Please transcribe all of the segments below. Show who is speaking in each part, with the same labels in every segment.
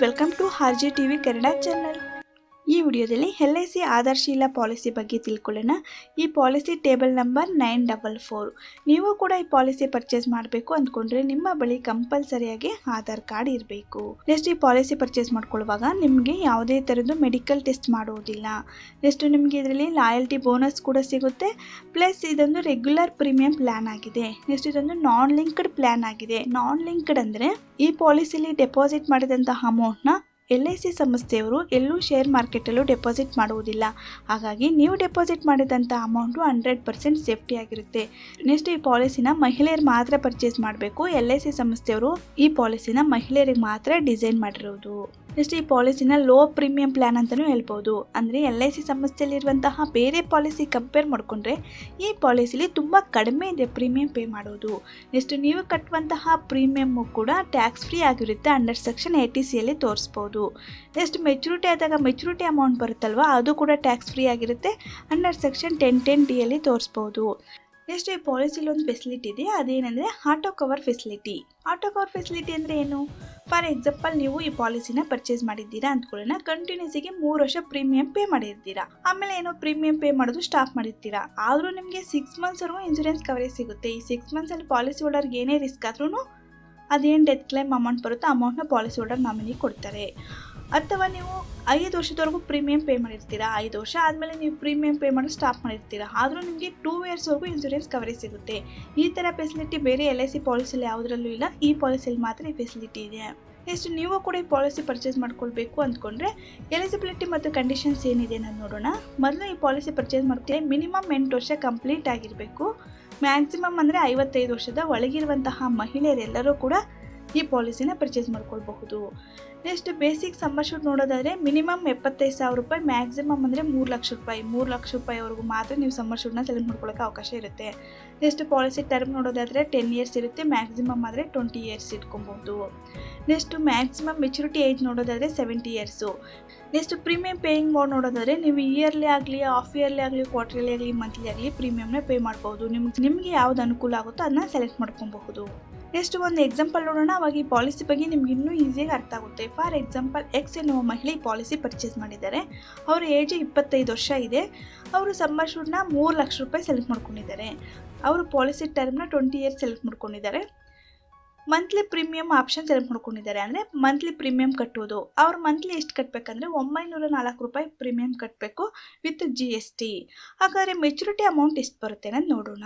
Speaker 1: welcome to ಹಾರ್ಜಿ TV Kannada channel ಈ ವಿಡಿಯೋದಲ್ಲಿ ಎಲ್ ಐ ಸಿ ಆಧಾರ್ಶೀಲ ಪಾಲಿಸಿ ಬಗ್ಗೆ ತಿಳ್ಕೊಳ್ಳೋಣ ಈ policy table number nine double four ನೀವು ಕೂಡ ಈ ಪಾಲಿಸಿ ಪರ್ಚೇಸ್ ಮಾಡಬೇಕು ಅಂದ್ಕೊಂಡ್ರೆ ನಿಮ್ಮ ಬಳಿ ಕಂಪಲ್ಸರಿಯಾಗಿ ಆಧಾರ್ ಕಾರ್ಡ್ ಇರಬೇಕು ನೆಕ್ಸ್ಟ್ ಈ ಪಾಲಿಸಿ ಪರ್ಚೇಸ್ ಮಾಡ್ಕೊಳ್ಳುವಾಗ ನಿಮಗೆ ಯಾವುದೇ ಥರದ್ದು ಮೆಡಿಕಲ್ ಟೆಸ್ಟ್ ಮಾಡುವುದಿಲ್ಲ ನೆಕ್ಸ್ಟ್ ನಿಮಗೆ ಇದರಲ್ಲಿ ಲಾಯಲ್ಟಿ ಬೋನಸ್ ಕೂಡ ಸಿಗುತ್ತೆ ಪ್ಲಸ್ ಇದೊಂದು ರೆಗ್ಯುಲರ್ ಪ್ರೀಮಿಯಂ ಪ್ಲಾನ್ ಆಗಿದೆ ನೆಕ್ಸ್ಟ್ ಇದೊಂದು ನಾನ್ ಲಿಂಕ್ಡ್ ಪ್ಲಾನ್ ಆಗಿದೆ ನಾನ್ ಲಿಂಕ್ಡ್ ಅಂದರೆ ಈ ಪಾಲಿಸಿಲಿ ಡೆಪಾಸಿಟ್ ಮಾಡಿದಂತಹ ಅಮೌಂಟ್ನ ಎಲ್ ಐ ಸಿ ಸಂಸ್ಥೆಯವರು ಎಲ್ಲೂ ಶೇರ್ ಮಾರ್ಕೆಟಲ್ಲೂ ಡೆಪಾಸಿಟ್ ಮಾಡುವುದಿಲ್ಲ ಹಾಗಾಗಿ ನೀವು ಡೆಪಾಸಿಟ್ ಮಾಡಿದಂಥ ಅಮೌಂಟು ಹಂಡ್ರೆಡ್ ಪರ್ಸೆಂಟ್ ಸೇಫ್ಟಿ ಆಗಿರುತ್ತೆ ನೆಕ್ಸ್ಟ್ ಈ ಪಾಲಿಸಿನ ಮಹಿಳೆಯರು ಮಾತ್ರ ಪರ್ಚೇಸ್ ಮಾಡಬೇಕು ಎಲ್ ಐ ಸಿ ಸಂಸ್ಥೆಯವರು ಈ ಪಾಲಿಸಿನ ಮಹಿಳೆಯರಿಗೆ ಮಾತ್ರ ಡಿಸೈನ್ ಮಾಡಿರೋದು ನೆಕ್ಸ್ಟ್ ಈ ಪಾಲಿಸಿನ ಲೋ ಪ್ರೀಮಿಯಂ ಪ್ಲಾನ್ ಅಂತಲೂ ಹೇಳ್ಬೋದು ಅಂದರೆ ಎಲ್ ಐ ಸಿ ಸಂಸ್ಥೆಯಲ್ಲಿರುವಂತಹ ಬೇರೆ ಪಾಲಿಸಿ ಕಂಪೇರ್ ಮಾಡಿಕೊಂಡ್ರೆ ಈ ಪಾಲಿಸಿಲಿ ತುಂಬ ಕಡಿಮೆ ಇದೆ ಪ್ರೀಮಿಯಂ ಪೇ ಮಾಡೋದು ನೆಕ್ಸ್ಟ್ ನೀವು ಕಟ್ಟುವಂತಹ ಪ್ರೀಮಿಯಮ್ಮು ಕೂಡ ಟ್ಯಾಕ್ಸ್ ಫ್ರೀ ಆಗಿರುತ್ತೆ ಅಂಡರ್ ಸೆಕ್ಷನ್ ಏಯ್ಟಿ ಸಿಯಲ್ಲಿ ತೋರಿಸ್ಬೋದು ನೆಕ್ಸ್ಟ್ ಮೆಚುರಿಟಿ ಆದಾಗ ಮೆಚುರಿಟಿ ಅಮೌಂಟ್ ಬರುತ್ತಲ್ವ ಅದು ಕೂಡ ಟ್ಯಾಕ್ಸ್ ಫ್ರೀ ಆಗಿರುತ್ತೆ ಅಂಡರ್ ಸೆಕ್ಷನ್ ಟೆನ್ ಟೆನ್ ಡಿಯಲ್ಲಿ ತೋರಿಸ್ಬೋದು ನೆಕ್ಸ್ಟ್ ಈ ಪಾಲಿಸಿಲಿ ಒಂದು ಫೆಸಿಲಿಟಿ ಇದೆ ಅದೇನೆಂದರೆ auto cover facility auto cover facility ಅಂದರೆ ಏನು ಫಾರ್ ಎಕ್ಸಾಂಪಲ್ ನೀವು ಈ ಪಾಲಿಸಿನ ಪರ್ಚೇಸ್ ಮಾಡಿದ್ದೀರಾ ಅಂದ್ಕೊಳ್ಳೋಣ ಕಂಟಿನ್ಯೂಸಿಗೆ ಮೂರು ವರ್ಷ ಪ್ರೀಮಿಯಂ ಪೇ ಮಾಡಿರ್ತೀರಾ ಆಮೇಲೆ ಏನೋ ಪ್ರೀಮಿಯಂ ಪೇ ಮಾಡೋದು ಸ್ಟಾಪ್ ಮಾಡಿರ್ತೀರಾ ಆದರೂ ನಿಮಗೆ ಸಿಕ್ಸ್ ಮಂತ್ಸ್ವರೆಗೂ ಇನ್ಶೂರೆನ್ಸ್ ಕವರೇಜ್ ಸಿಗುತ್ತೆ ಈ ಸಿಕ್ಸ್ ಮಂತ್ಸಲ್ಲಿ ಪಾಲಿಸಿ ಹೋಲ್ಡರ್ಗೆ ಏನೇ ರಿಸ್ಕ್ ಆದ್ರೂ ಅದೇನು ಡೆತ್ ಕ್ಲೈಮ್ ಅಮೌಂಟ್ ಬರುತ್ತೋ ಅಮೌಂಟ್ನ ಪಾಲಿಸಿ ಹೋಲ್ಡರ್ ನಾಮಿನಿ ಕೊಡ್ತಾರೆ ಅಥವಾ ನೀವು ಐದು ವರ್ಷದವರೆಗೂ ಪ್ರೀಮಿಯಂ ಪೇ ಮಾಡಿರ್ತೀರಾ ಐದು ವರ್ಷ ಆದಮೇಲೆ ನೀವು ಪ್ರೀಮಿಯಂ ಪೇ ಮಾಡೋದು ಸ್ಟಾಪ್ ಮಾಡಿರ್ತೀರಾ ಆದರೂ ನಿಮಗೆ ಟೂ ಇಯರ್ಸ್ವರೆಗೂ ಇನ್ಶೂರೆನ್ಸ್ ಕವರೇಜ್ ಸಿಗುತ್ತೆ ಈ ಥರ ಫೆಸಿಲಿಟಿ ಬೇರೆ ಎಲ್ ಐ ಸಿ ಪಾಲಿಸಿಲಿ ಯಾವುದರಲ್ಲೂ ಇಲ್ಲ ಈ ಪಾಲಿಸಿಯಲ್ಲಿ ಮಾತ್ರ ಈ ಫೆಸಿಲಿಟಿ ಇದೆ ನೆಕ್ಸ್ಟ್ ನೀವು ಕೂಡ ಈ ಪಾಲಿಸಿ ಪರ್ಚೇಸ್ ಮಾಡ್ಕೊಳ್ಬೇಕು ಅಂದ್ಕೊಂಡ್ರೆ ಎಲಿಜಿಬಿಲಿಟಿ ಮತ್ತು ಕಂಡೀಷನ್ಸ್ ಏನಿದೆ ನಾನು ನೋಡೋಣ ಮೊದಲು ಈ ಪಾಲಿಸಿ ಪರ್ಚೇಸ್ ಮಾಡ್ತೀವಿ ಮಿನಿಮಮ್ ಎಂಟು ವರ್ಷ ಕಂಪ್ಲೀಟ್ ಆಗಿರಬೇಕು ಮ್ಯಾಕ್ಸಿಮಮ್ ಅಂದರೆ ಐವತ್ತೈದು ವರ್ಷದ ಒಳಗಿರುವಂತಹ ಮಹಿಳೆಯರೆಲ್ಲರೂ ಕೂಡ ಈ ಪಾಲಿಸಿನ ಪರ್ಚೇಸ್ ಮಾಡ್ಕೊಳ್ಬಹುದು ನೆಕ್ಸ್ಟ್ ಬೇಸಿಕ್ ಸಂಬರ್ಶೂಟ್ ನೋಡೋದಾದರೆ ಮಿನಿಮಮ್ ಎಪ್ಪತ್ತೈದು ಸಾವಿರ ರೂಪಾಯಿ ಮ್ಯಾಕ್ಸಿಮಮ್ ಅಂದರೆ ಮೂರು ಲಕ್ಷ ರೂಪಾಯಿ ಮೂರು ಲಕ್ಷ ರೂಪಾಯಿವರೆಗೂ ಮಾತ್ರ ನೀವು ಸಂಬರ್ಶೂಟ್ನ ಸೆಲೆಕ್ಟ್ ಮಾಡ್ಕೊಳ್ಳೋಕೆ ಅವಕಾಶ ಇರುತ್ತೆ ನೆಕ್ಸ್ಟ್ ಪಾಲಿಸಿ ಟರ್ಮ್ ನೋಡೋದಾದರೆ ಟೆನ್ ಇಯರ್ಸ್ ಇರುತ್ತೆ ಮ್ಯಾಕ್ಸಿಮಮ್ ಆದರೆ ಟ್ವೆಂಟಿ ಇಯರ್ಸ್ ಇಟ್ಕೊಬೋದು ನೆಕ್ಸ್ಟ್ ಮ್ಯಾಕ್ಸಿಮಮ್ ಮೆಚುರಿಟಿ ಏಜ್ ನೋಡೋದಾದರೆ seventy years next premium paying mode ನೋಡೋದಾದರೆ ನೀವು ಇಯರ್ಲಿ ಆಗಲಿ ಹಾಫ್ ಇಯರ್ಲಿ ಆಗಲಿ ಕ್ವಾರ್ಟರ್ಲಿ ಆಗಲಿ ಮಂತ್ಲಿ ಆಗಲಿ ಪ್ರೀಮಿಯಮ್ನ ಪೇ ಮಾಡ್ಬೋದು ನಿಮ್ಗೆ ನಿಮಗೆ ಯಾವ್ದು ಅನುಕೂಲ ಆಗುತ್ತೋ ಅದನ್ನ ಸೆಲೆಕ್ಟ್ ಮಾಡ್ಕೊಬಹುದು ನೆಕ್ಸ್ಟ್ ಒಂದು ಎಕ್ಸಾಂಪಲ್ ನೋಡೋಣ ಅವಾಗ ಈ ಪಾಲಿಸಿ ಬಗ್ಗೆ ನಿಮ್ಗೆ ಇನ್ನೂ ಈಸಿಯಾಗಿ ಅರ್ಥ ಆಗುತ್ತೆ ಫಾರ್ ಎಕ್ಸಾಂಪಲ್ ಎಕ್ಸ್ ಎನ್ನುವ ಮಹಿಳೆ ಈ ಪಾಲಿಸಿ ಪರ್ಚೇಸ್ ಮಾಡಿದ್ದಾರೆ ಅವರ ಏಜ್ ಇಪ್ಪತ್ತೈದು ವರ್ಷ ಇದೆ ಅವರು ಸಂಬರ್ಶೂಡ್ನ ಮೂರು ಲಕ್ಷ ರೂಪಾಯಿ ಸೆಲೆಕ್ಟ್ ಮಾಡ್ಕೊಂಡಿದ್ದಾರೆ ಅವರು ಪಾಲಿಸಿ ಟರ್ಮ್ನ ಟ್ವೆಂಟಿ ಇಯರ್ಸ್ ಸೆಲೆಕ್ಟ್ ಮಾಡ್ಕೊಂಡಿದ್ದಾರೆ ಮಂತ್ಲಿ ಪ್ರೀಮಿಯಂ ಆಪ್ಷನ್ ಸೆಲೆಕ್ಟ್ ಮಾಡ್ಕೊಂಡಿದ್ದಾರೆ ಅಂದರೆ ಮಂತ್ಲಿ ಪ್ರೀಮಿಯಂ ಕಟ್ಟೋದು ಅವ್ರು ಮಂತ್ಲಿ ಎಷ್ಟು ಕಟ್ಟಬೇಕಂದ್ರೆ ಒಂಬೈನೂರ ನಾಲ್ಕು ರೂಪಾಯಿ ಪ್ರೀಮಿಯಂ ಕಟ್ಟಬೇಕು ವಿತ್ ಜಿ ಎಸ್ ಟಿ ಹಾಗಾದರೆ ಮೆಚುರಿಟಿ ಅಮೌಂಟ್ ಎಷ್ಟು ಬರುತ್ತೆ ಅನ್ನೋದು ನೋಡೋಣ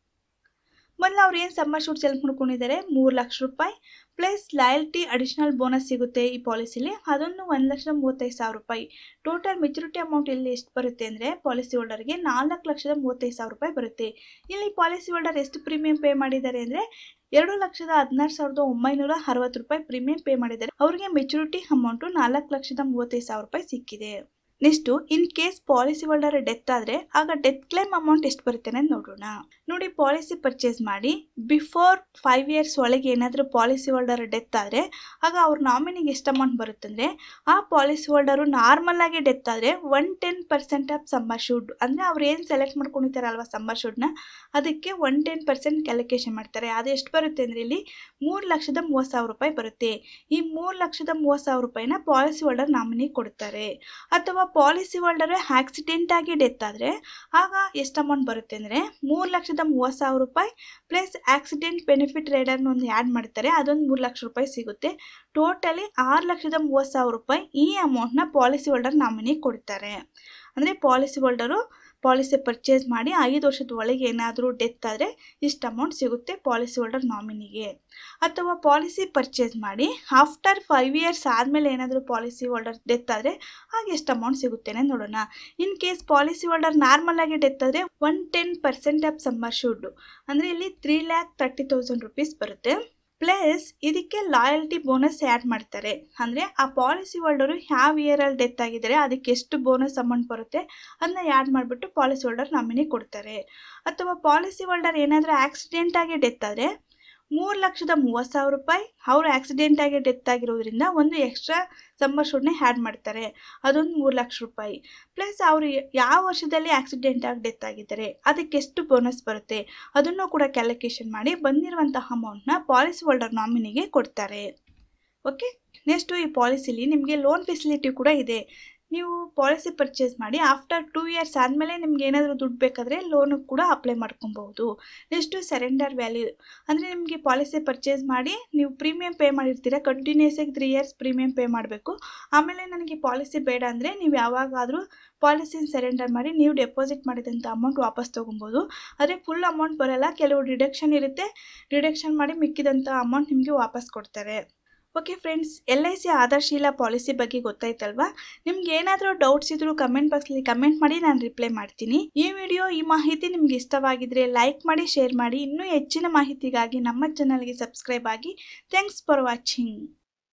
Speaker 1: ಮೊದಲು ಅವ್ರು ಏನು ಸಮ್ಮರ್ ಶೂಟ್ ಸೆಲೆಕ್ಟ್ ಮಾಡ್ಕೊಂಡಿದ್ದಾರೆ ಮೂರು ಲಕ್ಷ ರೂಪಾಯಿ ಪ್ಲಸ್ ಲಾಯಲ್ಟಿ ಅಡಿಷ್ನಲ್ ಬೋನಸ್ ಸಿಗುತ್ತೆ ಈ ಪಾಲಿಸಿಲಿ ಅದೊಂದು ಒಂದು ಲಕ್ಷದ ಮೂವತ್ತೈದು ಸಾವಿರ ರೂಪಾಯಿ ಟೋಟಲ್ ಮೆಚುರಿಟಿ ಅಮೌಂಟ್ ಇಲ್ಲಿ ಎಷ್ಟು ಬರುತ್ತೆ ಅಂದರೆ ಪಾಲಿಸಿ ಹೋಲ್ಡರ್ಗೆ ನಾಲ್ಕು ಲಕ್ಷದ ಮೂವತ್ತೈದು ಸಾವಿರ ರೂಪಾಯಿ ಬರುತ್ತೆ ಇಲ್ಲಿ ಪಾಲಿಸಿ ಹೋಲ್ಡರ್ ಎಷ್ಟು ಪ್ರೀಮಿಯಂ ಪೇ ಮಾಡಿದ್ದಾರೆ ಅಂದರೆ ಎರಡು ಲಕ್ಷದ ಹದಿನಾರು ಸಾವಿರದ ಒಂಬೈನೂರ ಅರವತ್ತು ರೂಪಾಯಿ ಪ್ರೀಮಿಯಂ ಪೇ ಮಾಡಿದ್ದಾರೆ ಅವರಿಗೆ ಮೆಚುರಿಟಿ ಅಮೌಂಟು ನಾಲ್ಕು ಲಕ್ಷದ ಮೂವತ್ತೈದು ಸಾವಿರ ರೂಪಾಯಿ ಸಿಕ್ಕಿದೆ next in case policy holder death ಆದರೆ ಆಗ ಡೆತ್ ಕ್ಲೈಮ್ ಅಮೌಂಟ್ ಎಷ್ಟು ಬರುತ್ತೆ ಅಂತ ನೋಡೋಣ ನೋಡಿ ಪಾಲಿಸಿ ಪರ್ಚೇಸ್ ಮಾಡಿ ಬಿಫೋರ್ ಫೈವ್ ಇಯರ್ಸ್ ಒಳಗೆ ಏನಾದರೂ ಪಾಲಿಸಿ ಹೋಲ್ಡರ್ ಡೆತ್ ಆದರೆ ಆಗ ಅವ್ರ ನಾಮಿನಿಗೆ ಎಷ್ಟು ಅಮೌಂಟ್ ಬರುತ್ತಂದರೆ ಆ ಪಾಲಿಸಿ ಹೋಲ್ಡರು ನಾರ್ಮಲ್ ಆಗಿ ಡೆತ್ ಆದರೆ one ten percent of sum assured ಅಂದರೆ ಅವ್ರು ಏನು ಸೆಲೆಕ್ಟ್ ಮಾಡ್ಕೊಂಡಿರ್ತಾರಲ್ವ ಸಮ್ಮರ್ ಶೂಡ್ನ ಅದಕ್ಕೆ ಒನ್ ಟೆನ್ ಪರ್ಸೆಂಟ್ ಕ್ಯಾಲ್ಕುಲೇಷನ್ ಮಾಡ್ತಾರೆ ಅದು ಎಷ್ಟು ಬರುತ್ತೆ ಅಂದರೆ ಇಲ್ಲಿ ಮೂರು ಲಕ್ಷದ ಮೂವತ್ತು ಸಾವಿರ ರೂಪಾಯಿ ಬರುತ್ತೆ ಈ ಮೂರು ಲಕ್ಷದ ಮೂವತ್ತು ಸಾವಿರ ರೂಪಾಯಿನ ಪಾಲಿಸಿ ಹೋಲ್ಡರ್ ನಾಮಿನಿ ಕೊಡ್ತಾರೆ ಅಥವಾ ಪಾಲಿಸಿ ಹೋಲ್ಡರ್ ಆಕ್ಸಿಡೆಂಟ್ ಆಗಿ ಡೆತ್ ಆದರೆ ಆಗ ಎಷ್ಟು ಅಮೌಂಟ್ ಬರುತ್ತೆ ಅಂದರೆ ಮೂರು ಲಕ್ಷದ ಮೂವತ್ತು ಸಾವಿರ ರೂಪಾಯಿ ಪ್ಲಸ್ ಆಕ್ಸಿಡೆಂಟ್ ಬೆನಿಫಿಟ್ ರೈಡರ್ನ ಒಂದು ಆ್ಯಡ್ ಮಾಡ್ತಾರೆ ಅದೊಂದು ಮೂರು ಲಕ್ಷ ರೂಪಾಯಿ ಸಿಗುತ್ತೆ ಟೋಟಲಿ ಆರು ಲಕ್ಷದ ಮೂವತ್ತು ಸಾವಿರ ರೂಪಾಯಿ ಈ ಅಮೌಂಟ್ನ ಪಾಲಿಸಿ ಹೋಲ್ಡರ್ ನಾಮಿನಿ ಕೊಡ್ತಾರೆ ಅಂದರೆ ಪಾಲಿಸಿ ಹೋಲ್ಡರು ಪಾಲಿಸಿ ಪರ್ಚೇಸ್ ಮಾಡಿ ಐದು ವರ್ಷದ ಒಳಗೆ ಏನಾದರೂ ಡೆತ್ ಆದರೆ ಇಷ್ಟು ಅಮೌಂಟ್ ಸಿಗುತ್ತೆ ಪಾಲಿಸಿ ಹೋಲ್ಡರ್ ನಾಮಿನಿಗೆ ಅಥವಾ ಪಾಲಿಸಿ ಪರ್ಚೇಸ್ ಮಾಡಿ ಆಫ್ಟರ್ ಫೈವ್ ಇಯರ್ಸ್ ಆದಮೇಲೆ ಏನಾದರೂ ಪಾಲಿಸಿ ಹೋಲ್ಡರ್ ಡೆತ್ ಆದರೆ ಆಗ ಎಷ್ಟು ಅಮೌಂಟ್ ಸಿಗುತ್ತೆ ನೋಡೋಣ in case policy holder normal ಆಗಿ ಡೆತ್ ಆದರೆ one ten percent of sum assured ಅಂದರೆ ಇಲ್ಲಿ three lakh thirty thousand rupees ಬರುತ್ತೆ ಪ್ಲಸ್ ಇದಕ್ಕೆ ಲಾಯಲ್ಟಿ ಬೋನಸ್ ಆ್ಯಡ್ ಮಾಡ್ತಾರೆ ಅಂದರೆ ಆ ಪಾಲಿಸಿ ಹೋಲ್ಡರು ಯಾವ ಇಯರಲ್ಲಿ ಡೆತ್ ಆಗಿದ್ದಾರೆ ಅದಕ್ಕೆ ಎಷ್ಟು ಬೋನಸ್ ಅಮೌಂಟ್ ಬರುತ್ತೆ ಅದನ್ನ ಆ್ಯಡ್ ಮಾಡಿಬಿಟ್ಟು ಪಾಲಿಸಿ ಹೋಲ್ಡರ್ ನಾಮಿನಿ ಕೊಡ್ತಾರೆ ಅಥವಾ ಪಾಲಿಸಿ ಹೋಲ್ಡರ್ ಏನಾದರೂ ಆಕ್ಸಿಡೆಂಟ್ ಆಗಿ ಡೆತ್ ಆದರೆ ಮೂರು ಲಕ್ಷದ ಮೂವತ್ತು ಸಾವಿರ ರೂಪಾಯಿ ಅವರು ಆಕ್ಸಿಡೆಂಟ್ ಆಗಿ ಡೆತ್ ಆಗಿರೋದ್ರಿಂದ ಒಂದು ಎಕ್ಸ್ಟ್ರಾ ಸಮ್ಮರ್ ಶೂಟ್ನ ಆ್ಯಡ್ ಮಾಡ್ತಾರೆ ಅದೊಂದು ಮೂರು ಲಕ್ಷ ರೂಪಾಯಿ ಪ್ಲಸ್ ಅವರು ಯಾವ ವರ್ಷದಲ್ಲಿ ಆಕ್ಸಿಡೆಂಟ್ ಆಗಿ ಡೆತ್ ಆಗಿದ್ದಾರೆ ಅದಕ್ಕೆ ಎಷ್ಟು ಬೋನಸ್ ಬರುತ್ತೆ ಅದನ್ನು ಕೂಡ ಕ್ಯಾಲ್ಕುಲೇಷನ್ ಮಾಡಿ ಬಂದಿರುವಂತಹ ಅಮೌಂಟ್ನ ಪಾಲಿಸಿ ಹೋಲ್ಡರ್ ನಾಮಿನಿಗೆ ಕೊಡ್ತಾರೆ ಓಕೆ ನೆಕ್ಸ್ಟು ಈ ಪಾಲಿಸಿಲಿ ನಿಮಗೆ ಲೋನ್ ಫೆಸಿಲಿಟಿ ಕೂಡ ಇದೆ ನೀವು ಪಾಲಿಸಿ ಪರ್ಚೇಸ್ ಮಾಡಿ ಆಫ್ಟರ್ ಟೂ ಇಯರ್ಸ್ ಆದಮೇಲೆ ನಿಮ್ಗೆ ಏನಾದರೂ ದುಡ್ಡು ಬೇಕಾದರೆ ಲೋನು ಕೂಡ ಅಪ್ಲೈ ಮಾಡ್ಕೊಬಹುದು ನೆಕ್ಸ್ಟು ಸರೆಂಡರ್ ವ್ಯಾಲ್ಯೂ ಅಂದರೆ ನಿಮಗೆ ಪಾಲಿಸಿ ಪರ್ಚೇಸ್ ಮಾಡಿ ನೀವು ಪ್ರೀಮಿಯಂ ಪೇ ಮಾಡಿರ್ತೀರ ಕಂಟಿನ್ಯೂಸ್ ಆಗಿ ತ್ರೀ ಇಯರ್ಸ್ ಪ್ರೀಮಿಯಂ ಪೇ ಮಾಡಬೇಕು ಆಮೇಲೆ ನನಗೆ ಪಾಲಿಸಿ ಬೇಡ ಅಂದರೆ ನೀವು ಯಾವಾಗಾದರೂ ಪಾಲಿಸಿನ ಸರೆಂಡರ್ ಮಾಡಿ ನೀವು ಡೆಪಾಸಿಟ್ ಮಾಡಿದಂಥ ಅಮೌಂಟ್ ವಾಪಸ್ ತೊಗೊಬೋದು ಆದರೆ ಫುಲ್ ಅಮೌಂಟ್ ಬರಲ್ಲ ಕೆಲವು ಡಿಡಕ್ಷನ್ ಇರುತ್ತೆ ಡಿಡಕ್ಷನ್ ಮಾಡಿ ಮಿಕ್ಕಿದಂಥ ಅಮೌಂಟ್ ನಿಮಗೆ ವಾಪಸ್ ಕೊಡ್ತಾರೆ okay friends L I C ಆಧಾರ್ಶೀಲ policy ಬಗ್ಗೆ ಗೊತ್ತಾಯ್ತಲ್ವಾ ನಿಮ್ಗೆ ಏನಾದರೂ ಡೌಟ್ಸ್ ಇದ್ರೂ ಕಮೆಂಟ್ ಬಾಕ್ಸಲ್ಲಿ ಕಮೆಂಟ್ ಮಾಡಿ ನಾನು ರಿಪ್ಲೈ ಮಾಡ್ತೀನಿ ಈ ವಿಡಿಯೋ ಈ ಮಾಹಿತಿ ನಿಮ್ಗೆ ಇಷ್ಟವಾಗಿದ್ರೆ ಲೈಕ್ ಮಾಡಿ ಶೇರ್ ಮಾಡಿ ಇನ್ನೂ ಹೆಚ್ಚಿನ ಮಾಹಿತಿಗಾಗಿ ನಮ್ಮ ಚಾನಲ್ಗೆ ಸಬ್ಸ್ಕ್ರೈಬ್ ಆಗಿ ಥ್ಯಾಂಕ್ಸ್ ಫಾರ್ ವಾಚಿಂಗ್